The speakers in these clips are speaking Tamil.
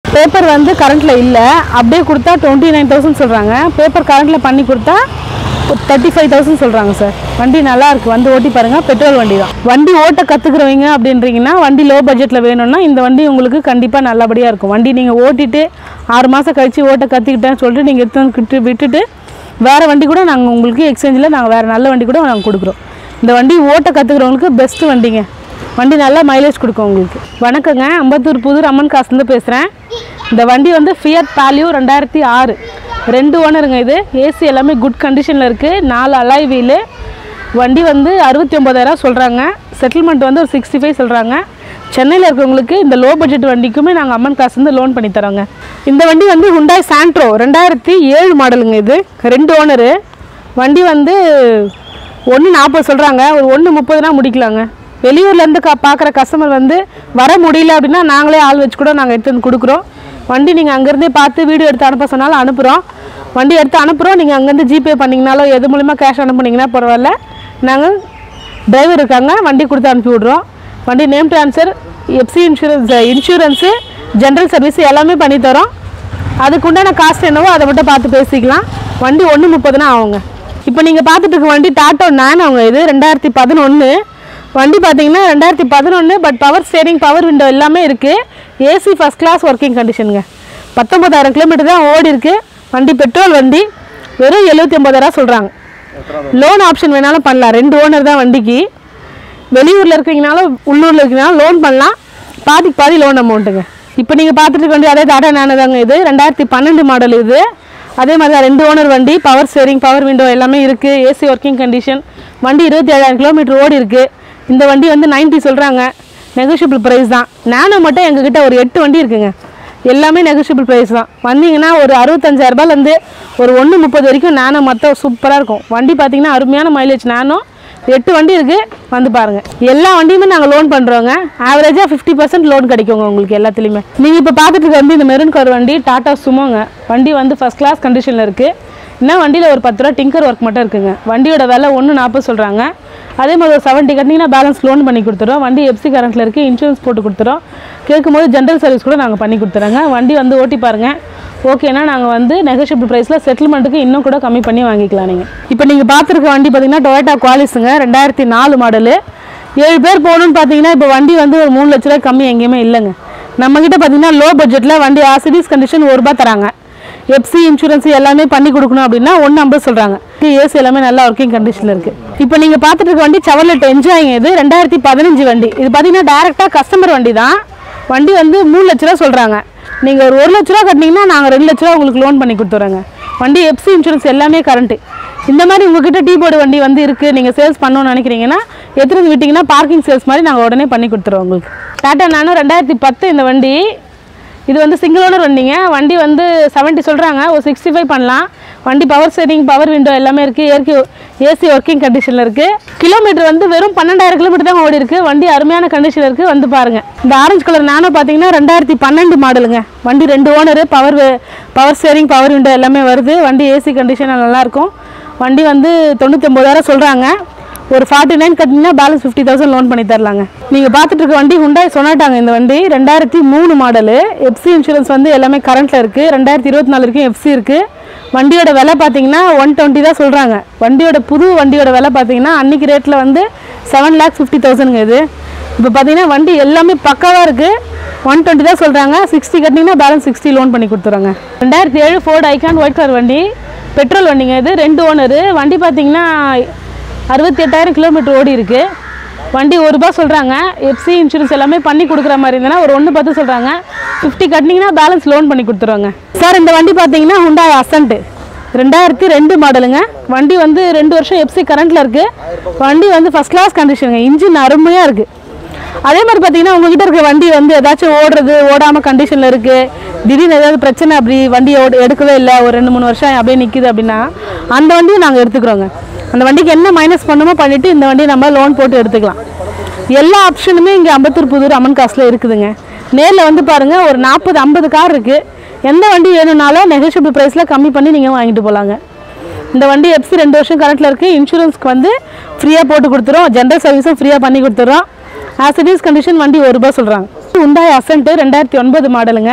பேப்பர் வந்து கரண்ட்டில் இல்லை அப்படியே கொடுத்தா டுவெண்ட்டி நைன் தௌசண்ட் சொல்கிறாங்க பேப்பர் கரண்ட்டில் பண்ணி கொடுத்தா தேர்ட்டி ஃபைவ் தௌசண்ட் சொல்கிறாங்க சார் வண்டி நல்லா இருக்கு வந்து ஓட்டி பாருங்கள் பெட்ரோல் வண்டி தான் வண்டி ஓட்ட கற்றுக்குறவங்க அப்படின்றீங்கன்னா வண்டி லோ பட்ஜெட்டில் வேணும்னா இந்த வண்டி உங்களுக்கு கண்டிப்பாக நல்லபடியாக இருக்கும் வண்டி நீங்கள் ஓட்டிட்டு ஆறு மாதம் கழித்து ஓட்ட கற்றுக்கிட்டேன்னு சொல்லிட்டு நீங்கள் எடுத்து வந்து விட்டு விட்டுட்டு வேறு வண்டி கூட நாங்கள் உங்களுக்கு எக்ஸ்சேஞ்சில் நாங்கள் வேறு நல்ல வண்டி கூட நாங்கள் கொடுக்குறோம் இந்த வண்டி ஓட்ட கற்றுக்குறவங்களுக்கு பெஸ்ட்டு வண்டிங்க வண்டி நல்லா மைலேஜ் கொடுக்கும் உங்களுக்கு வணக்கங்க அம்பத்தூர் புதூர் அம்மன் காசுலேருந்து பேசுகிறேன் இந்த வண்டி வந்து ஃபியட் பாலியோ ரெண்டாயிரத்தி ஆறு ரெண்டு ஓனருங்க இது ஏசி எல்லாமே குட் கண்டிஷனில் இருக்குது நாலு அலாய் வீலு வண்டி வந்து அறுபத்தி ஒம்பதாயிரம் சொல்கிறாங்க செட்டில்மெண்ட் வந்து ஒரு சிக்ஸ்டி ஃபைவ் சொல்கிறாங்க சென்னையில் இருக்கிறவங்களுக்கு இந்த லோ பட்ஜெட் வண்டிக்குமே நாங்கள் அம்மன் காசு வந்து லோன் பண்ணி தரோங்க இந்த வண்டி வந்து ஹுண்டாய் சாண்ட்ரோ ரெண்டாயிரத்தி ஏழு மாடலுங்க இது ரெண்டு ஓனரு வண்டி வந்து ஒன்று நாற்பது சொல்கிறாங்க ஒரு ஒன்று முப்பதுனா முடிக்கலாங்க வெளியூர்லேருந்து கா பார்க்குற கஸ்டமர் வந்து வர முடியல அப்படின்னா நாங்களே ஆள் வச்சு கூட நாங்கள் எடுத்து வந்து கொடுக்குறோம் வண்டி நீங்கள் அங்கேருந்தே பார்த்து வீடியோ எடுத்து அனுப்ப சொன்னாலும் அனுப்புகிறோம் வண்டி எடுத்து அனுப்புகிறோம் நீங்கள் அங்கேருந்து ஜிபே பண்ணிங்கனாலோ எது மூலிமா கேஷ் அனுப்புனீங்கன்னா பரவாயில்ல நாங்கள் டிரைவர் இருக்காங்க வண்டி கொடுத்து அனுப்பி விட்றோம் வண்டி name transfer FC insurance insurance general service எல்லாமே பண்ணி தரோம் அதுக்கு உண்டான காஸ்ட் என்னவோ அதை மட்டும் பார்த்து பேசிக்கலாம் வண்டி ஒன்று முப்பதுனா ஆகுங்க இப்போ நீங்கள் பார்த்துட்டு இருக்க வண்டி டாட்டோ நான் அவங்க இது ரெண்டாயிரத்தி பதினொன்று வண்டி பார்த்தீங்கன்னா ரெண்டாயிரத்தி பதினொன்று but power steering power window எல்லாமே இருக்குது ஏசி ஃபஸ்ட் கிளாஸ் ஒர்க்கிங் கண்டிஷனுங்க பத்தொம்பதாயிரம் கிலோமீட்டர் தான் ஓடி இருக்கு வண்டி பெட்ரோல் வண்டி வெறும் எழுபத்தி ஒம்பதாயிரம் சொல்கிறாங்க லோன் ஆப்ஷன் வேணாலும் பண்ணலாம் ரெண்டு ஓனர் தான் வண்டிக்கு வெளியூரில் இருக்கீங்கனாலும் உள்ளூரில் இருக்கீங்கனாலும் லோன் பண்ணலாம் பாதிக்கு பாதி லோன் அமௌண்ட்டுங்க இப்போ நீங்கள் பார்த்துட்டு இருக்க வண்டி அதே டாடா நானோ தாங்க இது ரெண்டாயிரத்தி பன்னெண்டு மாடல் இது அதே மாதிரி தான் ரெண்டு ஓனர் வண்டி பவர் ஸ்டேரிங் பவர் விண்டோ எல்லாமே இருக்குது ஏசி ஒர்க்கிங் கண்டிஷன் வண்டி இருபத்தி ஏழாயிரம் கிலோமீட்டர் ஓடி இருக்குது இந்த வண்டி வந்து 90 சொல்கிறாங்க நெகோஷியபிள் ப்ரைஸ் தான் நானோ மட்டும் எங்ககிட்ட ஒரு எட்டு வண்டி இருக்குங்க எல்லாமே நெகோஷியபிள் ப்ரைஸ் தான் வந்தீங்கன்னா ஒரு அறுபத்தஞ்சாயிரம் ரூபாயிலேருந்து ஒரு ஒன்று முப்பது வரைக்கும் நானோ மொத்தம் சூப்பராக இருக்கும் வண்டி பார்த்தீங்கன்னா அருமையான மைலேஜ் நானோ எட்டு வண்டி இருக்குது வந்து பாருங்கள் எல்லா வண்டியுமே நாங்கள் லோன் பண்ணுறோங்க ஆவரேஜாக ஃபிஃப்டி பர்சன்ட் லோன் கிடைக்குங்க உங்களுக்கு எல்லாத்துலேயுமே நீங்கள் இப்போ பார்த்துட்டு இருக்க வண்டி இந்த மெரூன் கலர் வண்டி டாடா சுமோங்க வண்டி வந்து ஃபஸ்ட் கிளாஸ் கண்டிஷனில் இருக்குது இன்னும் வண்டியில் ஒரு பத்து ரூபா டிங்கர் ஒர்க் மட்டும் இருக்குங்க வண்டியோட விலை ஒன்று நாற்பது சொல்கிறாங்க அதே மாதிரி ஒரு செவன்ட்டி கட்டிங்கன்னா பேலன்ஸ் லோன் பண்ணி கொடுத்துறோம் வண்டி எஃப்சி கரண்ட்டில் இருக்குது இன்சூரன்ஸ் போட்டு கொடுத்துறோம் கேட்கும்போது ஜென்ரல் சர்வீஸ் கூட நாங்கள் பண்ணி கொடுத்துறோங்க வண்டி வந்து ஓட்டி பாருங்கள் ஓகேனா நாங்கள் வந்து நெகோஷியபிள் ப்ரைஸில் செட்டில்மெண்ட்டுக்கு இன்னும் கூட கம்மி பண்ணி வாங்கிக்கலாம் நீங்கள் இப்போ நீங்கள் பார்த்துருக்க வண்டி பார்த்தீங்கன்னா டொயோட்டா குவாலிஸுங்க ரெண்டாயிரத்தி நாலு மாடலு ஏழு பேர் போகணுன்னு பார்த்தீங்கன்னா இப்போ வண்டி வந்து ஒரு மூணு லட்ச ரூபாய் கம்மி எங்கேயுமே இல்லைங்க நம்மக்கிட்ட பார்த்தீங்கன்னா லோ பட்ஜெட்டில் வண்டி ஆசிடிஸ் கண்டிஷன் ஒரு ரூபாய் தராங்க எஃப்சி இன்சூரன்ஸ் எல்லாமே பண்ணி கொடுக்கணும் அப்படின்னா ஒன்று ஐம்பது சொல்கிறாங்க ஏசி எல்லாமே நல்லா ஒர்க்கிங் கண்டிஷனில் இருக்குது இப்போ நீங்கள் பார்த்துட்டு இருக்க வண்டி செவர்லெட் என்ஜாய்ங்க இது ரெண்டாயிரத்தி பதினஞ்சு வண்டி இது பார்த்தீங்கன்னா டேரெக்டாக கஸ்டமர் வண்டி தான் வண்டி வந்து மூணு லட்ச ரூபா சொல்கிறாங்க நீங்கள் ஒரு ஒரு லட்ச ரூபா கட்டினீங்கன்னா நாங்கள் ரெண்டு லட்ச ரூபா உங்களுக்கு லோன் பண்ணி கொடுத்துறோங்க வண்டி எஃப்சி இன்சூரன்ஸ் எல்லாமே கரண்ட்டு இந்த மாதிரி உங்ககிட்ட டீ போர்டு வண்டி வந்து இருக்குது நீங்கள் சேல்ஸ் பண்ணணும்னு நினைக்கிறீங்கன்னா எடுத்துட்டு வந்து விட்டிங்கன்னா பார்க்கிங் சேல்ஸ் மாதிரி நாங்கள் உடனே பண்ணி கொடுத்துருவோம் உங்களுக்கு டாட்டா நானும் ரெண்டாயிரத்தி பத்து இந்த வண்டி இது வந்து சிங்கிள் ஓனர் வண்டிங்க வண்டி வந்து 70 சொல்கிறாங்க ஒரு சிக்ஸ்டி ஃபைவ் பண்ணலாம் வண்டி பவர் ஸ்டேரிங் பவர் விண்டோ எல்லாமே இருக்குது ஏற்கி ஏசி ஒர்க்கிங் கண்டிஷனில் இருக்குது கிலோமீட்டர் வந்து வெறும் பன்னெண்டாயிரம் கிலோமீட்டர் தான் ஓடி இருக்குது வண்டி அருமையான கண்டிஷனில் இருக்குது வந்து பாருங்கள் இந்த ஆரஞ்சு கலர் நானோ பார்த்தீங்கன்னா ரெண்டாயிரத்தி பன்னெண்டு மாடலுங்க வண்டி ரெண்டு owner power power steering power window எல்லாமே வருது வண்டி ஏசி கண்டிஷனில் நல்லாயிருக்கும் வண்டி வந்து தொண்ணூற்றி ஒம்பதாயிரம் சொல்கிறாங்க ஒரு ஃபார்ட்டி நைன் கட்டினீங்கன்னா பேலன்ஸ் ஃபிஃப்டி தௌசண்ட் லோன் பண்ணி தரலாங்க நீங்கள் பார்த்துட்டு இருக்க வண்டி ஹுண்டாய் சொன்னாட்டாங்க இந்த வண்டி ரெண்டாயிரத்தி மூணு மாடலு எஃப்சி இன்சூரன்ஸ் வந்து எல்லாமே கரண்ட்டில் இருக்குது ரெண்டாயிரத்தி இருபத்தி நாலு வரைக்கும் எஃப்சி இருக்குது வண்டியோட விலை பார்த்தீங்கன்னா ஒன் டுவெண்ட்டி தான் சொல்கிறாங்க வண்டியோட புது வண்டியோட விலை பார்த்தீங்கன்னா அன்றைக்கி ரேட்டில் வந்து செவன் லேக்ஸ் ஃபிஃப்டி தௌசண்ட்ங்க இது இப்போ பார்த்தீங்கன்னா வண்டி எல்லாமே பக்காவாக இருக்குது ஒன் டுவெண்ட்டி தான் சொல்கிறாங்க சிக்ஸ்டி கட்டினீங்கன்னா பேலன்ஸ் சிக்ஸ்டி லோன் பண்ணி கொடுத்துறாங்க ரெண்டாயிரத்தி ஏழு ஃபோர்ட் ஐகான் ஒயிட் கலர் வண்டி பெட்ரோல் வண்டிங்க இது ரெண்டு ஓனரு வண்டி பார்த்தீங்கன்னா அறுபத்தி எட்டாயிரம் கிலோமீட்டர் ஓடி இருக்கு வண்டி ஒரு ரூபா சொல்கிறாங்க எஃப்சி இன்சூரன்ஸ் எல்லாமே பண்ணி கொடுக்குற மாதிரி இருந்ததுன்னா ஒரு ஒன்று பத்து சொல்கிறாங்க ஃபிஃப்டி கட்டினீங்கன்னா பேலன்ஸ் லோன் பண்ணி கொடுத்துருவாங்க சார் இந்த வண்டி பார்த்தீங்கன்னா ஹுண்டாய் அசன்ட்டு ரெண்டாயிரத்தி ரெண்டு மாடலுங்க வண்டி வந்து ரெண்டு வருஷம் எஃப்சி கரண்ட்டில் இருக்குது வண்டி வந்து ஃபஸ்ட் கிளாஸ் கண்டிஷனுங்க இன்ஜின் அருமையாக இருக்குது அதே மாதிரி பார்த்தீங்கன்னா உங்ககிட்ட இருக்க வண்டி வந்து ஏதாச்சும் ஓடுறது ஓடாமல் கண்டிஷனில் இருக்குது திடீர்னு ஏதாவது பிரச்சனை அப்படி வண்டியை ஓட எடுக்கவே இல்லை ஒரு ரெண்டு மூணு வருஷம் அப்படியே நிற்கிது அப்படின்னா அந்த வண்டியை நாங்கள் எடுத்துக்கிறோங்க அந்த வண்டிக்கு என்ன மைனஸ் பண்ணுமோ பண்ணிவிட்டு இந்த வண்டியை நம்ம லோன் போட்டு எடுத்துக்கலாம் எல்லா ஆப்ஷனுமே இங்கே அம்பத்தூர் புதூர் அம்மன் காசில் இருக்குதுங்க நேரில் வந்து பாருங்கள் ஒரு நாற்பது ஐம்பது கார் இருக்குது எந்த வண்டி வேணும்னாலும் நெகோஷியபிள் ப்ரைஸில் கம்மி பண்ணி நீங்கள் வாங்கிட்டு போகலாங்க இந்த வண்டி எஃப்சி ரெண்டு வருஷம் கரண்ட்டில் இருக்குது இன்சூரன்ஸ்க்கு வந்து ஃப்ரீயாக போட்டு கொடுத்துறோம் ஜென்ரல் சர்வீஸும் ஃப்ரீயாக பண்ணி கொடுத்துறோம் ஆஸ் இட் இஸ் கண்டிஷன் வண்டி ஒரு ரூபாய் சொல்கிறாங்க உண்டாய் அசன்ட்டு ரெண்டாயிரத்தி ஒன்பது மாடலுங்க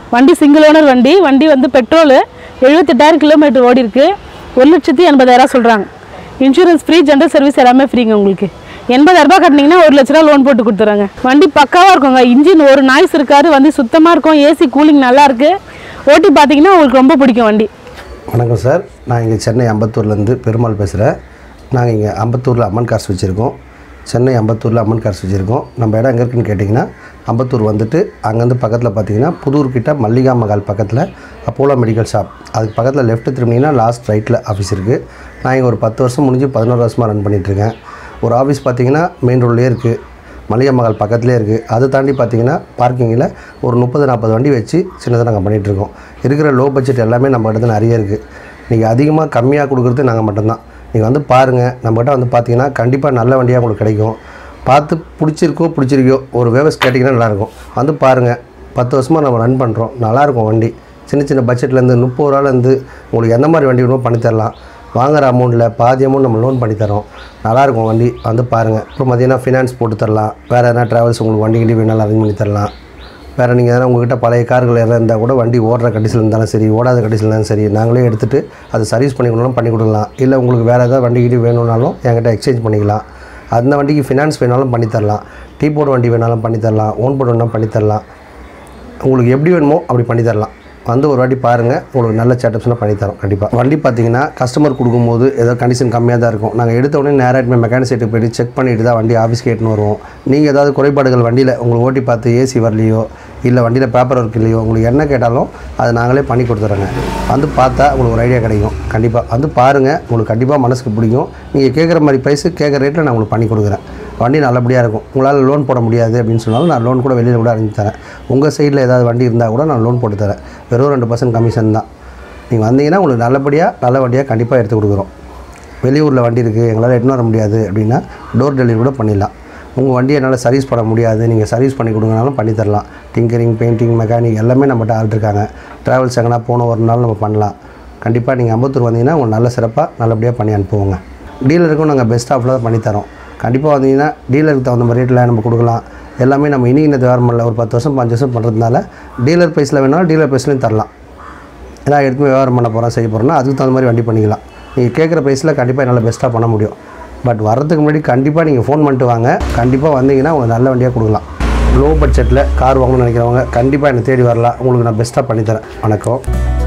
வண்டி சிங்கிள் ஓனர் வண்டி வண்டி வந்து பெட்ரோலு எழுபத்தெட்டாயிரம் கிலோமீட்டர் ஓடி இருக்கு ஒரு லட்சத்தி எண்பதாயிரம் சொல்கிறாங்க இன்சூரன்ஸ் ஃப்ரீ ஜென்ரல் சர்வீஸ் எல்லாமே ஃப்ரீங்க உங்களுக்கு எண்பதாயிரம் ரூபாய் கட்டினீங்கன்னா ஒரு லட்ச ரூபா லோன் போட்டு கொடுத்துறாங்க வண்டி பக்காவாக இருக்குங்க இன்ஜின் ஒரு நாய்ஸ் இருக்காது வண்டி சுத்தமாக இருக்கும் ஏசி கூலிங் நல்லா இருக்கு ஓட்டி பார்த்தீங்கன்னா உங்களுக்கு ரொம்ப பிடிக்கும் வண்டி வணக்கம் சார் நான் இங்கே சென்னை அம்பத்தூர்லேருந்து பெருமாள் பேசுகிறேன் நாங்கள் இங்கே அம்பத்தூரில் அம்மன் கார்ஸ் வச்சுருக்கோம் சென்னை அம்பத்தூரில் அம்மன் கார்ஸ் வச்சுருக்கோம் நம்ம இடம் எங்கே இருக்குன்னு கேட்டிங்கன்னா அம்பத்தூர் வந்துட்டு அங்கேருந்து பக்கத்தில் பார்த்தீங்கன்னா புதூர் கிட்ட மல்லிகா மகால் பக்கத்தில் அப்போலோ மெடிக்கல் ஷாப் அதுக்கு பக்கத்தில் லெஃப்ட் திரும்பினீங்கன்னா லாஸ்ட் ரைட்டில் ஆஃபீஸ் இருக்குது நான் இங்கே ஒரு பத்து வருஷம் முடிஞ்சு பதினோரு வருஷமாக ரன் பண்ணிகிட்ருக்கேன் ஒரு ஆஃபீஸ் பார்த்தீங்கன்னா மெயின் ரோட்லேயே இருக்குது மளிகை மகால் பக்கத்துலேயே இருக்குது அதை தாண்டி பார்த்தீங்கன்னா பார்க்கிங்கில் ஒரு முப்பது நாற்பது வண்டி வச்சு சின்னதாக நாங்கள் பண்ணிகிட்ருக்கோம் இருக்கிற லோ பட்ஜெட் எல்லாமே நம்ம இடத்துல நிறைய இருக்குது நீங்கள் அதிகமாக கம்மியாக கொடுக்குறது நாங்கள் மட்டும்தான் நீங்கள் வந்து பாருங்கள் நம்மகிட்ட வந்து பார்த்தீங்கன்னா கண்டிப்பாக நல்ல வண்டியாக உங்களுக்கு கிடைக்கும் பார்த்து பிடிச்சிருக்கோ பிடிச்சிருக்கோ ஒரு வேவஸ் கேட்டிங்கன்னா நல்லாயிருக்கும் வந்து பாருங்கள் பத்து வருஷமாக நம்ம ரன் பண்ணுறோம் நல்லாயிருக்கும் வண்டி சின்ன சின்ன பட்ஜெட்லேருந்து முப்பது ரூபாலேருந்து உங்களுக்கு எந்த மாதிரி வண்டி வேணுமோ பண்ணித்தரலாம் வாங்குற அமௌண்ட்டில் பாதி அமௌண்ட் நம்ம லோன் பண்ணி தரோம் நல்லாயிருக்கும் வண்டி வந்து பாருங்கள் அப்புறம் பார்த்தீங்கன்னா ஃபினான்ஸ் போட்டு தரலாம் வேறு எதனா ட்ராவல்ஸ் உங்களுக்கு வண்டி கிண்டி வேணாலும் அரேஞ்ச் பண்ணி தரலாம் வேறு நீங்கள் எதனா உங்ககிட்ட பழைய கார்கள் எதாவது இருந்தால் கூட வண்டி ஓடுற கண்டிஷன் இருந்தாலும் சரி ஓடாத கண்டிஷன் இருந்தாலும் சரி நாங்களே எடுத்துகிட்டு அது சர்வீஸ் பண்ணி கொடுக்கணும் பண்ணி கொடுக்கலாம் இல்லை உங்களுக்கு வேறு ஏதாவது வண்டி கிண்டி வேணும்னாலும் என்கிட்ட எக்ஸ்சேஞ்ச் பண்ணிக்கலாம் அந்த வண்டிக்கு ஃபினான்ஸ் வேணாலும் பண்ணி தரலாம் டீ போர்டு வண்டி வேணாலும் பண்ணி தரலாம் ஓன் போர்டு வேணாலும் பண்ணி தரலாம் உங்களுக்கு எப்படி வேணுமோ அப்படி பண்ணி தரலாம் வந்து ஒரு வாட்டி பாருங்கள் உங்களுக்கு நல்ல செட்டப்ஸ்லாம் பண்ணி தரோம் கண்டிப்பாக வண்டி பார்த்தீங்கன்னா கஸ்டமர் கொடுக்கும்போது ஏதோ கண்டிஷன் கம்மியாக தான் இருக்கும் நாங்கள் எடுத்த உடனே நேராக எடுத்து மெக்கானிக் சைட்டுக்கு போயிட்டு செக் பண்ணிட்டு தான் வண்டி ஆஃபீஸ்க்கு எடுத்துன்னு வருவோம் நீங்கள் ஏதாவது குறைபாடுகள் வண்டியில் உங்களுக்கு ஓட்டி பார்த்து ஏசி வரலையோ இல்லை வண்டியில் பேப்பர் ஒர்க் இல்லையோ உங்களுக்கு என்ன கேட்டாலும் அதை நாங்களே பண்ணி கொடுத்துறோங்க வந்து பார்த்தா உங்களுக்கு ஒரு ஐடியா கிடைக்கும் கண்டிப்பாக வந்து பாருங்கள் உங்களுக்கு கண்டிப்பாக மனசுக்கு பிடிக்கும் நீங்கள் கேட்குற மாதிரி ப்ரைஸு கேட்குற ரேட்டில் நான் உங்களுக்கு பண்ணி கொடுக்குறேன் வண்டி நல்லபடியாக இருக்கும் உங்களால் லோன் போட முடியாது அப்படின்னு சொன்னாலும் நான் லோன் கூட வெளியில் கூட அரேஞ்ச் தரேன் உங்கள் சைடில் ஏதாவது வண்டி இருந்தால் கூட நான் லோன் போட்டு தரேன் வெறும் ரெண்டு பர்சன்ட் கமிஷன் தான் நீங்கள் வந்தீங்கன்னா உங்களுக்கு நல்லபடியாக நல்ல வண்டியாக கண்டிப்பாக எடுத்து கொடுக்குறோம் வெளியூரில் வண்டி இருக்குது எங்களால் எடுத்துன்னு வர முடியாது அப்படின்னா டோர் டெலிவரி கூட பண்ணிடலாம் உங்கள் வண்டியை என்னால் சர்வீஸ் பண்ண முடியாது நீங்கள் சர்வீஸ் பண்ணி கொடுங்கனாலும் பண்ணி தரலாம் டிங்கரிங் பெயிண்டிங் மெக்கானிக் எல்லாமே நம்மகிட்ட ஆள் இருக்காங்க ட்ராவல்ஸ் எங்கன்னா போன ஒரு நாள் நம்ம பண்ணலாம் கண்டிப்பாக நீங்கள் அம்பத்தூர் வந்தீங்கன்னா உங்களுக்கு நல்ல சிறப்பாக நல்லபடியாக பண்ணி அனுப்புவோங்க டீலருக்கும் நாங்கள் பெஸ்ட் ஆஃபில் தான் பண்ணித்தரோம் கண்டிப்பாக வந்தீங்கன்னா டீலருக்கு தகுந்த மாதிரி ரேட்டில் நம்ம கொடுக்கலாம் எல்லாமே நம்ம இனி இந்த வியாபாரம் பண்ணல ஒரு பத்து வருஷம் பாஞ்சு வருஷம் பண்ணுறதுனால டீலர் ப்ரைஸில் வேணாலும் டீலர் ப்ரைஸ்லையும் தரலாம் ஏன்னா எடுத்து போய் வியாபாரம் பண்ண போகிறோம் செய்ய போகிறோம்னா அதுக்கு தகுந்த மாதிரி வண்டி பண்ணிக்கலாம் நீங்கள் கேட்குற ப்ரைஸில் கண்டிப்பாக என்னால் பெஸ்ட்டாக பண்ண முடியும் பட் வர்றதுக்கு முன்னாடி கண்டிப்பாக நீங்கள் ஃபோன் பண்ணிட்டு வாங்க கண்டிப்பாக வந்தீங்கன்னா உங்களுக்கு நல்ல வண்டியாக கொடுக்கலாம் லோ பட்ஜெட்டில் கார் வாங்கணும்னு நினைக்கிறவங்க கண்டிப்பாக என்னை தேடி வரலாம் உங்களுக்கு நான் பெஸ்ட்டாக பண்ணித்தரேன் வணக்கம்